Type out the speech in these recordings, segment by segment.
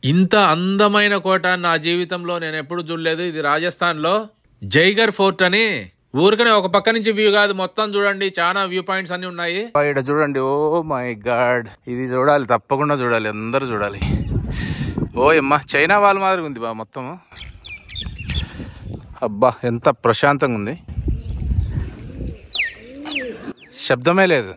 ఇంత అందమైన కోట నా జీవితంలో నేను ఎప్పుడు చూడలేదు ఇది రాజస్థాన్లో జైగర్ ఫోర్ట్ అని ఊరికనే ఒక పక్క నుంచి వ్యూ కాదు మొత్తం చూడండి చాలా వ్యూ పాయింట్స్ అన్ని ఉన్నాయి ఇక్కడ చూడండి ఓ మై గాడ్ ఇది చూడాలి తప్పకుండా చూడాలి అందరూ చూడాలి ఓ అమ్మా చైనా వాళ్ళ మాదిరి ఉంది బా మొత్తం అబ్బా ఎంత ప్రశాంతంగా ఉంది శబ్దమే లేదు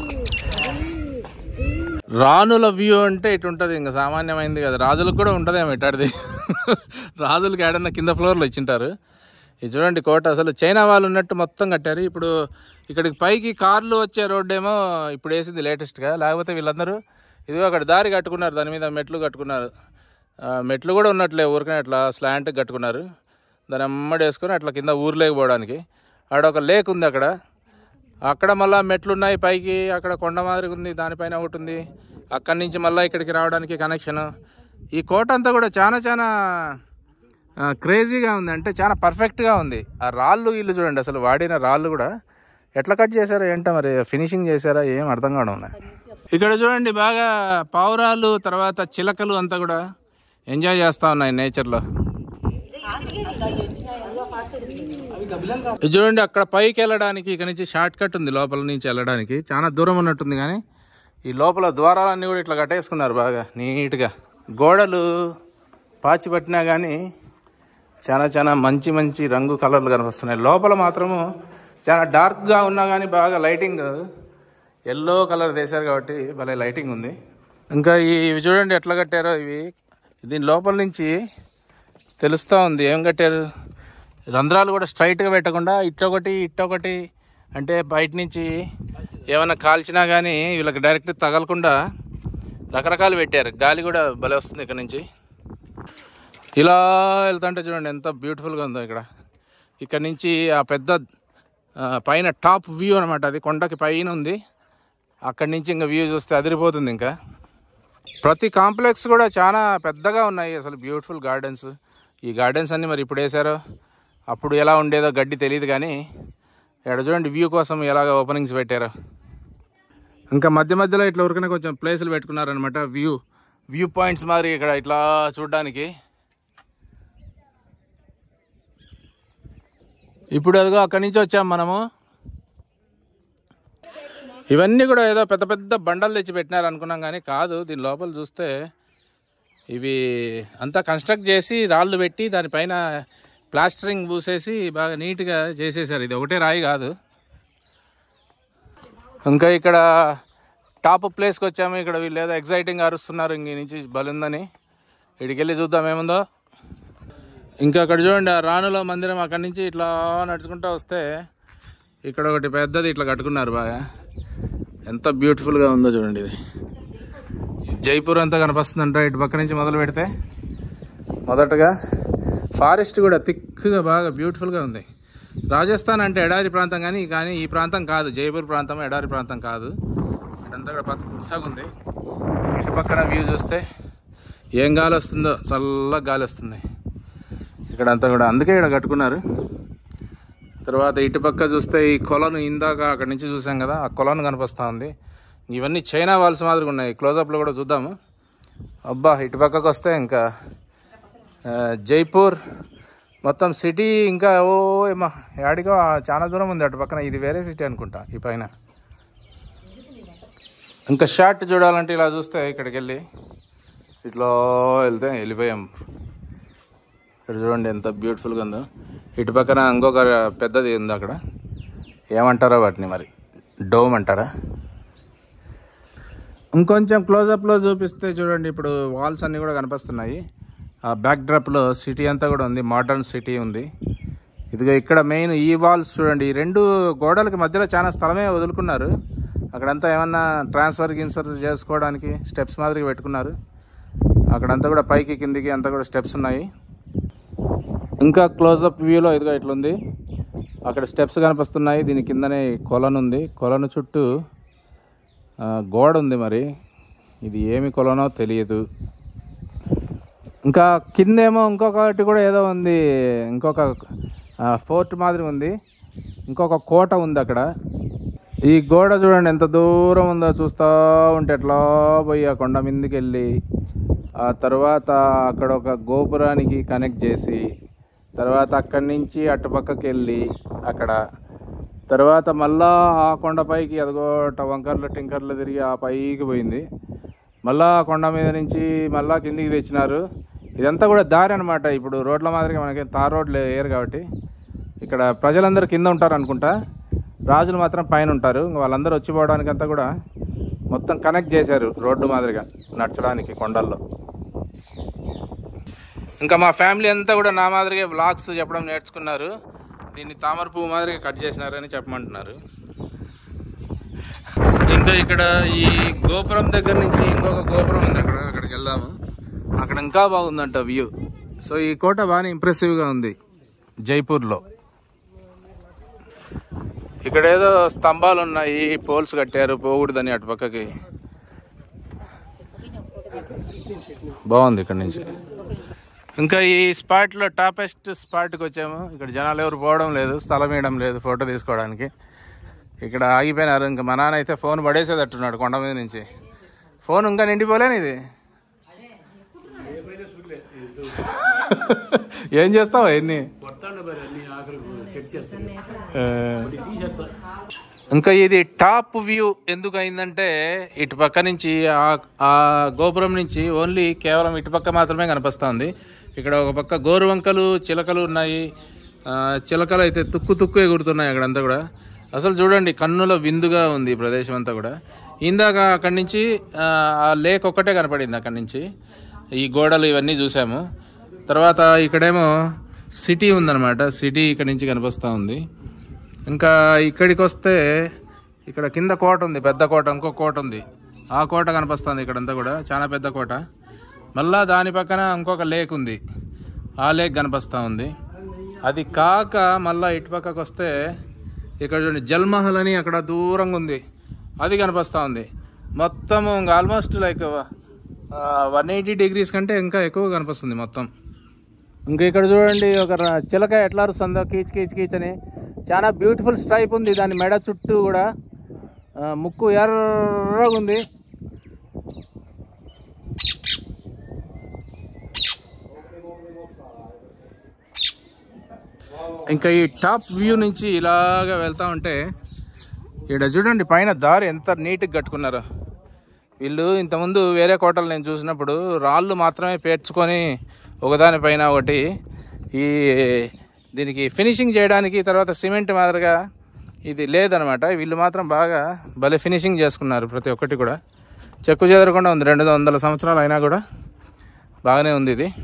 రాణుల వ్యూ అంటే ఇటు ఉంటుంది ఇంకా సామాన్యమైంది కదా రాజులకు కూడా ఉంటుందేమో ఇటాడిది రాజులకి ఏడన్నా కింద ఫ్లోర్లో ఇచ్చింటారు ఇది చూడండి కోట అసలు చైనా వాళ్ళు ఉన్నట్టు మొత్తం కట్టారు ఇప్పుడు ఇక్కడికి పైకి కార్లు వచ్చే రోడ్డు ఏమో ఇప్పుడు వేసింది లేటెస్ట్గా లేకపోతే వీళ్ళందరూ ఇదిగో అక్కడ దారి కట్టుకున్నారు దాని మీద మెట్లు కట్టుకున్నారు ఆ, మెట్లు కూడా ఉన్నట్లే ఊరికనే అట్లా స్లాంట్ కట్టుకున్నారు దాని అమ్మడి వేసుకొని అట్లా కింద ఊర్లోకి పోవడానికి ఆడ ఒక లేక్ ఉంది అక్కడ అక్కడ మళ్ళీ మెట్లు ఉన్నాయి పైకి అక్కడ కొండ మాదిరి ఉంది దానిపైన ఒకటి ఉంది అక్కడి నుంచి మళ్ళీ ఇక్కడికి రావడానికి కనెక్షన్ ఈ కోట అంతా కూడా చాలా చాలా ఆ, క్రేజీగా ఉంది అంటే చాలా పర్ఫెక్ట్గా ఉంది ఆ రాళ్ళు ఇల్లు చూడండి అసలు వాడిన రాళ్ళు కూడా ఎట్లా కట్ చేశారో ఏంటో మరి ఫినిషింగ్ చేశారా ఏం అర్థం కావడం ఉన్నాయి ఇక్కడ చూడండి బాగా పావురాలు తర్వాత చిలకలు అంతా కూడా ఎంజాయ్ చేస్తూ ఉన్నాయి నేచర్లో ఇది చూడండి అక్కడ పైకి వెళ్ళడానికి ఇక్కడ నుంచి షార్ట్ కట్ ఉంది లోపల నుంచి వెళ్ళడానికి చాలా దూరం ఉన్నట్టుంది కానీ ఈ లోపల ద్వారాలన్నీ కూడా ఇట్లా కట్టేసుకున్నారు బాగా నీట్గా గోడలు పాచి పట్టినా కానీ చాలా చాలా మంచి మంచి రంగు కలర్లు కనిపిస్తున్నాయి లోపల మాత్రము చాలా డార్క్గా ఉన్నా కానీ బాగా లైటింగ్ ఎల్లో కలర్ వేశారు కాబట్టి భలే లైటింగ్ ఉంది ఇంకా ఈ ఇవి చూడండి ఎట్లా కట్టారో ఇవి దీని లోపల నుంచి తెలుస్తూ ఉంది ఏం కట్టారు రంధ్రాలు కూడా స్ట్రైట్గా పెట్టకుండా ఇట్టొకటి ఇట్టొకటి అంటే బయట నుంచి ఏమైనా కాల్చినా కానీ వీళ్ళకి డైరెక్ట్ తగలకుండా రకరకాలు పెట్టారు గాలి కూడా భలే వస్తుంది ఇక్కడ నుంచి ఇలా వెళ్తుంటే చూడండి ఎంత బ్యూటిఫుల్గా ఉందో ఇక్కడ ఇక్కడ నుంచి ఆ పెద్ద ఆ, పైన టాప్ వ్యూ అనమాట అది కొండకి పైన ఉంది అక్కడి నుంచి ఇంకా వ్యూ చూస్తే అదిరిపోతుంది ఇంకా ప్రతి కాంప్లెక్స్ కూడా చాలా పెద్దగా ఉన్నాయి అసలు బ్యూటిఫుల్ గార్డెన్స్ ఈ గార్డెన్స్ అన్ని మరి ఇప్పుడు వేసారో అప్పుడు ఎలా ఉండేదో గడ్డి తెలియదు కానీ ఇక్కడ చూడండి వ్యూ కోసం ఎలాగ ఓపెనింగ్స్ పెట్టారో ఇంకా మధ్య మధ్యలో ఇట్లా ఉరికనే కొంచెం ప్లేసులు పెట్టుకున్నారనమాట వ్యూ వ్యూ పాయింట్స్ మరి ఇక్కడ ఇట్లా చూడడానికి ఇప్పుడు అదిగో అక్కడి నుంచి వచ్చాం మనము ఇవన్నీ కూడా ఏదో పెద్ద పెద్ద బండలు తెచ్చి పెట్టినారు అనుకున్నాం కానీ కాదు దీని లోపల చూస్తే ఇవి అంతా కన్స్ట్రక్ట్ చేసి రాళ్ళు పెట్టి దానిపైన ప్లాస్టరింగ్ పూసేసి బాగా నీట్గా చేసేసారు ఇది ఒకటే రాయి కాదు ఇంకా ఇక్కడ టాప్ ప్లేస్కి వచ్చాము ఇక్కడ వీళ్ళు ఏదో ఎగ్జైటింగ్ అరుస్తున్నారు ఇంక నుంచి బలుందని ఇక్కడికి వెళ్ళి చూద్దాం ఏముందో ఇంకా అక్కడ చూడండి ఆ రాణుల మందిరం అక్కడి నుంచి ఇట్లా నడుచుకుంటూ వస్తే ఇక్కడ ఒకటి పెద్దది ఇట్లా కట్టుకున్నారు బాగా ఎంత బ్యూటిఫుల్గా ఉందో చూడండి ఇది జైపూర్ అంతా కనిపిస్తుందంట ఇటు పక్క నుంచి మొదలు పెడితే మొదటగా ఫారెస్ట్ కూడా థిక్గా బాగా బ్యూటిఫుల్గా ఉంది రాజస్థాన్ అంటే ఎడారి ప్రాంతం కానీ కానీ ఈ ప్రాంతం కాదు జైపూర్ ప్రాంతం ఎడారి ప్రాంతం కాదు ఇదంతా కూడా పచ్చగా ఉంది ఇటు పక్కన వ్యూ చూస్తే ఏం గాలి వస్తుందో చల్లగా గాలి వస్తుంది ఇక్కడ అంతా కూడా అందుకే ఇక్కడ కట్టుకున్నారు తర్వాత ఇటు పక్క చూస్తే ఈ కొలను ఇందాక అక్కడి నుంచి చూసాం కదా ఆ కొలను కనిపిస్తూ ఉంది ఇవన్నీ చైనా వాల్స్ మాదిరిగా ఉన్నాయి క్లోజప్లో కూడా చూద్దాము అబ్బా ఇటు పక్కకు వస్తే ఇంకా ఆ, జైపూర్ మొత్తం సిటీ ఇంకా ఓ ఏమా యాడికో ఆ చాలా దూరం ఉంది అటు పక్కన ఇది వేరే సిటీ అనుకుంటా ఈ పైన ఇంకా షార్ట్ చూడాలంటే ఇలా చూస్తే ఇక్కడికి వెళ్ళి ఇట్లా వెళ్తే వెళ్ళిపోయాం ఇక్కడ చూడండి ఎంత బ్యూటిఫుల్గా ఉందో ఇటు పక్కన ఇంకొక పెద్దది ఉంది అక్కడ ఏమంటారో వాటిని మరి డోమ్ అంటారా ఇంకొంచెం క్లోజప్లో చూపిస్తే చూడండి ఇప్పుడు వాల్స్ అన్నీ కూడా కనిపిస్తున్నాయి ఆ బ్యాక్ డ్రాప్లో సిటీ అంతా కూడా ఉంది మోడర్న్ సిటీ ఉంది ఇదిగో ఇక్కడ మెయిన్ ఈ వాల్స్ చూడండి ఈ రెండు గోడలకి మధ్యలో చాలా స్థలమే వదులుకున్నారు అక్కడంతా ఏమన్నా ట్రాన్స్ఫర్ గిన్సర్ చేసుకోవడానికి స్టెప్స్ మాదిరిగా పెట్టుకున్నారు అక్కడంతా కూడా పైకి కిందికి అంతా కూడా స్టెప్స్ ఉన్నాయి ఇంకా క్లోజప్ వ్యూలో ఇదిగో ఇట్లుంది అక్కడ స్టెప్స్ కనిపిస్తున్నాయి దీని కిందనే కొలను ఉంది కొలను చుట్టూ ఆ, గోడ ఉంది మరి ఇది ఏమి కొలనో తెలియదు ఇంకా కిందేమో ఇంకొకటి కూడా ఏదో ఉంది ఇంకొక ఆ, ఫోర్ట్ మాదిరి ఉంది ఇంకొక కోట ఉంది అక్కడ ఈ గోడ చూడండి ఎంత దూరం ఉందో చూస్తూ ఉంటే ఎట్లా పోయి ఆ కొండ మీదకి వెళ్ళి ఆ తర్వాత అక్కడ ఒక గోపురానికి కనెక్ట్ చేసి తర్వాత అక్కడి నుంచి అటుపక్కకి వెళ్ళి అక్కడ తర్వాత మళ్ళా ఆ కొండపైకి అదిగో ట- వంకర్లు టింకర్లు తిరిగి ఆ పైకి పోయింది మళ్ళా ఆ కొండ మీద నుంచి మళ్ళా కిందికి తెచ్చినారు ఇదంతా కూడా దారి అనమాట ఇప్పుడు రోడ్ల మాదిరిగా మనకి తార్ రోడ్లు వేయరు కాబట్టి ఇక్కడ ప్రజలందరూ కింద ఉంటారు అనుకుంటా రాజులు మాత్రం పైన ఉంటారు ఇంక వాళ్ళందరూ వచ్చిపోవడానికి అంతా కూడా మొత్తం కనెక్ట్ చేశారు రోడ్డు మాదిరిగా నడచడానికి కొండల్లో ఇంకా మా ఫ్యామిలీ అంతా కూడా నా మాదిరిగా వ్లాగ్స్ చెప్పడం నేర్చుకున్నారు దీన్ని తామర పువ్వు మాదిరిగా కట్ చేసినారని చెప్పమంటున్నారు ఇంకా ఇక్కడ ఈ గోపురం దగ్గర నుంచి ఇంకొక గోపురం ఉంది అక్కడ అక్కడికి వెళ్దాము అక్కడ ఇంకా బాగుందంట వ్యూ సో ఈ కోట బాగానే ఇంప్రెసివ్గా ఉంది జైపూర్లో ఇక్కడ ఏదో స్తంభాలు ఉన్నాయి పోల్స్ కట్టారు పోకూడదని అటు పక్కకి బాగుంది ఇక్కడ నుంచి ఇంకా ఈ స్పాట్లో టాపెస్ట్ స్పాట్కి వచ్చాము ఇక్కడ జనాలు ఎవరు పోవడం లేదు స్థలం వేయడం లేదు ఫోటో తీసుకోవడానికి ఇక్కడ ఆగిపోయినారు ఇంకా మా నాన్న అయితే ఫోన్ పడేసేటట్టున్నాడు కొండ మీద నుంచి ఫోన్ ఇంకా నిండిపోలేని ఇది ఏం చేస్తావు ఎన్ని ఆ, ఇంకా ఇది టాప్ వ్యూ ఎందుకు అయిందంటే ఇటు పక్క నుంచి ఆ- ఆ గోపురం నుంచి ఓన్లీ కేవలం ఇటు పక్క మాత్రమే కనిపిస్తుంది ఇక్కడ ఒక పక్క గోరు వంకలు చిలకలు ఉన్నాయి ఆ, చిలకలు అయితే తుక్కు తుక్కు ఎగురుతున్నాయి అక్కడంతా కూడా అసలు చూడండి కన్నుల విందుగా ఉంది ఈ ప్రదేశం అంతా కూడా ఇందాక అక్కడి నుంచి ఆ, ఆ లేక్ ఒక్కటే కనపడింది అక్కడి నుంచి ఈ గోడలు ఇవన్నీ చూసాము తర్వాత ఇక్కడేమో సిటీ ఉందన్నమాట సిటీ ఇక్కడ నుంచి కనిపిస్తూ ఉంది ఇంకా ఇక్కడికి వస్తే ఇక్కడ కింద కోట ఉంది పెద్ద కోట ఇంకో కోట ఉంది ఆ కోట కనిపిస్తుంది ఇక్కడంతా కూడా చాలా పెద్ద కోట మళ్ళా దాని పక్కన ఇంకొక లేక్ ఉంది ఆ లేక్ కనిపిస్తూ ఉంది అది కాక మళ్ళా ఇటు పక్కకు వస్తే ఇక్కడ చూడండి జల్మహల్ అని అక్కడ దూరంగా ఉంది అది కనిపిస్తూ ఉంది మొత్తం almost like one eighty degrees కంటే ఇంకా ఎక్కువ కనిపిస్తుంది మొత్తం ఇంకా ఇక్కడ చూడండి ఒక ర- చిలక ఎట్లా అరుస్తుందో కీచ్ కీచ్ కీచ్ అని చాలా బ్యూటిఫుల్ స్ట్రైప్ ఉంది దాని మెడ చుట్టూ కూడా ఆ, ముక్కు ఎర్రగా ఉంది ఇంకా ఈ టాప్ వ్యూ నుంచి ఇలాగా వెళ్తా ఉంటే ఇక్కడ చూడండి పైన దారి ఎంత నీట్గా కట్టుకున్నారో వీళ్ళు ఇంతకుముందు వేరే కోటలు నేను చూసినప్పుడు రాళ్ళు మాత్రమే పేర్చుకొని ఒకదానిపైన ఒకటి ఈ దీనికి ఫినిషింగ్ చేయడానికి తర్వాత సిమెంట్ మాదిరిగా ఇది లేదనమాట వీళ్ళు మాత్రం బాగా భలే ఫినిషింగ్ చేసుకున్నారు ప్రతి ఒక్కటి కూడా చెక్కు చెదరకుండా ఉంది రెండు వందల సంవత్సరాలు అయినా కూడా బాగానే ఉంది ఇది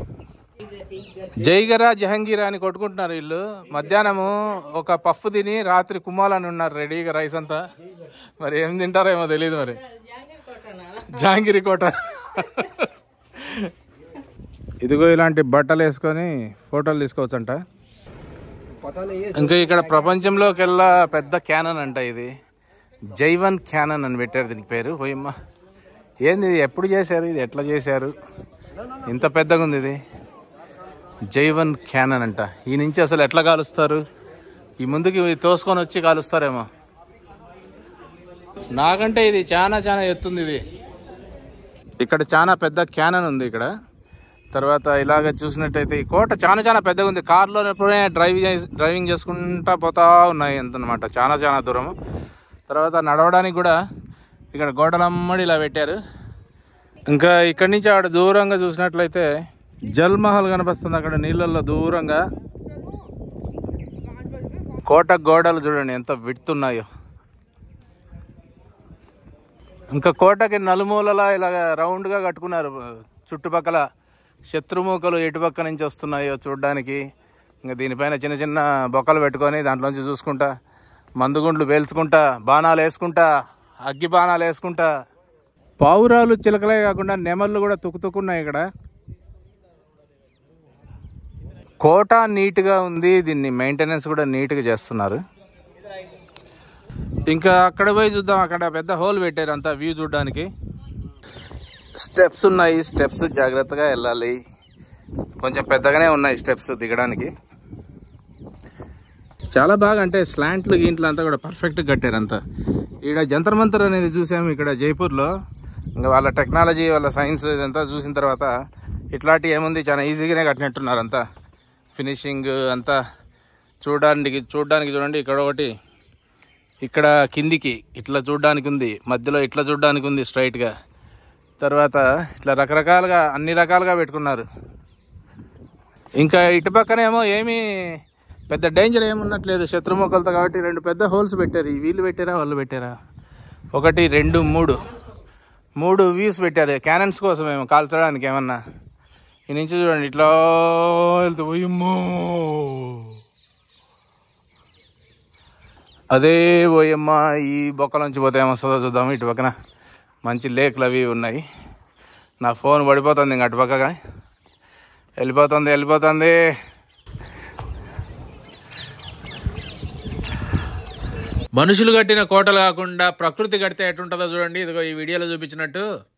జైగరా జహంగీరా అని కొట్టుకుంటున్నారు వీళ్ళు మధ్యాహ్నము ఒక పఫ్ తిని రాత్రి కుమ్మాలని ఉన్నారు రెడీగా రైస్ అంతా మరి ఏం తింటారేమో తెలియదు మరి జహాంగీరి కోట ఇదిగో ఇలాంటి బట్టలు వేసుకొని ఫోటోలు తీసుకోవచ్చంట ఇంకా ఇక్కడ ప్రపంచంలోకెల్లా పెద్ద క్యానన్ అంట ఇది జైవన్ క్యానన్ అని పెట్టారు దీనికి పేరు పోయమ్మ ఏంది ఇది ఎప్పుడు చేశారు ఇది ఎట్లా చేశారు ఇంత పెద్దగా ఉంది ఇది జైవన్ క్యానన్ అంట ఈ నుంచి అసలు ఎట్లా కాలుస్తారు ఈ ముందుకి ఇది తోసుకొని వచ్చి కాలుస్తారేమో నాకంటే ఇది చాలా చాలా ఎత్తుంది ఇది ఇక్కడ చాలా పెద్ద క్యానన్ ఉంది ఇక్కడ తర్వాత ఇలాగ చూసినట్టయితే ఈ కోట చాలా చాలా పెద్దగా ఉంది కార్లో ఎప్పుడైనా డ్రైవ్ చేసి డ్రైవింగ్ చేసుకుంటా పోతా ఉన్నాయి అంతనమాట చాలా చాలా దూరం తర్వాత నడవడానికి కూడా ఇక్కడ గోడలమ్మడి ఇలా పెట్టారు ఇంకా ఇక్కడి నుంచి ఆడ దూరంగా చూసినట్లయితే జల్ మహల్ కనిపిస్తుంది అక్కడ నీళ్ళల్లో దూరంగా కోట గోడలు చూడండి ఎంత విడుతున్నాయో ఇంకా కోటకి నలుమూలలా ఇలాగ రౌండ్గా కట్టుకున్నారు చుట్టుపక్కల శత్రుమూకలు ఎటుపక్క నుంచి వస్తున్నాయో చూడడానికి ఇంకా దీనిపైన చిన్న చిన్న బొక్కలు పెట్టుకొని దాంట్లోంచి చూసుకుంటా మందుగుండ్లు పేల్చుకుంటా బాణాలు వేసుకుంటా అగ్గి బాణాలు వేసుకుంటా పావురాలు చిలకలే కాకుండా నెమళ్ళు కూడా తుక్కుతున్నాయి ఇక్కడ కోట నీట్గా ఉంది దీన్ని మెయింటెనెన్స్ కూడా నీట్గా చేస్తున్నారు ఇంకా అక్కడ పోయి చూద్దాం అక్కడ పెద్ద హోల్ పెట్టారు అంతా వ్యూ చూడడానికి స్టెప్స్ ఉన్నాయి స్టెప్స్ జాగ్రత్తగా వెళ్ళాలి కొంచెం పెద్దగానే ఉన్నాయి స్టెప్స్ దిగడానికి చాలా బాగా అంటే స్లాంట్లు గీంట్లు అంతా కూడా పర్ఫెక్ట్గా కట్టారు అంతా ఇక్కడ జంతర్ మంతర్ అనేది చూసాము ఇక్కడ జైపూర్లో ఇంకా వాళ్ళ టెక్నాలజీ వాళ్ళ సైన్స్ ఇదంతా చూసిన తర్వాత ఇట్లాంటి ఏముంది చాలా ఈజీగానే కట్టినట్టున్నారు అంతా ఫినిషింగ్ అంతా చూడడానికి చూడడానికి చూడండి ఇక్కడ ఒకటి ఇక్కడ కిందికి ఇట్లా చూడడానికి ఉంది మధ్యలో ఇట్లా చూడడానికి ఉంది స్ట్రైట్గా తర్వాత ఇట్లా రకరకాలుగా అన్ని రకాలుగా పెట్టుకున్నారు ఇంకా ఇటు పక్కనేమో ఏమీ పెద్ద డేంజర్ ఏమున్నట్లేదు శత్రుముఖలతో కాబట్టి రెండు పెద్ద హోల్స్ పెట్టారు ఈ వీళ్ళు పెట్టారా వాళ్ళు పెట్టారా ఒకటి రెండు మూడు మూడు వ్యూస్ పెట్టారు క్యానన్స్ కోసం ఏమో కాల్చడానికి ఏమన్నా ఈ నుంచి చూడండి ఇట్లా వెళ్తూ పోయమ్మో అదే పోయమ్మ ఈ బొక్క నుంచి పోతే ఏమొస్తుందో చూద్దాం ఇటు పక్కన మంచి లేక్లు అవి ఉన్నాయి నా ఫోన్ పడిపోతుంది ఇంక అటు పక్కగా వెళ్ళిపోతుంది వెళ్ళిపోతుంది మనుషులు కట్టిన కోటలు కాకుండా ప్రకృతి కడితే ఎటుంటుందో చూడండి ఇదిగో ఈ వీడియోలో చూపించినట్టు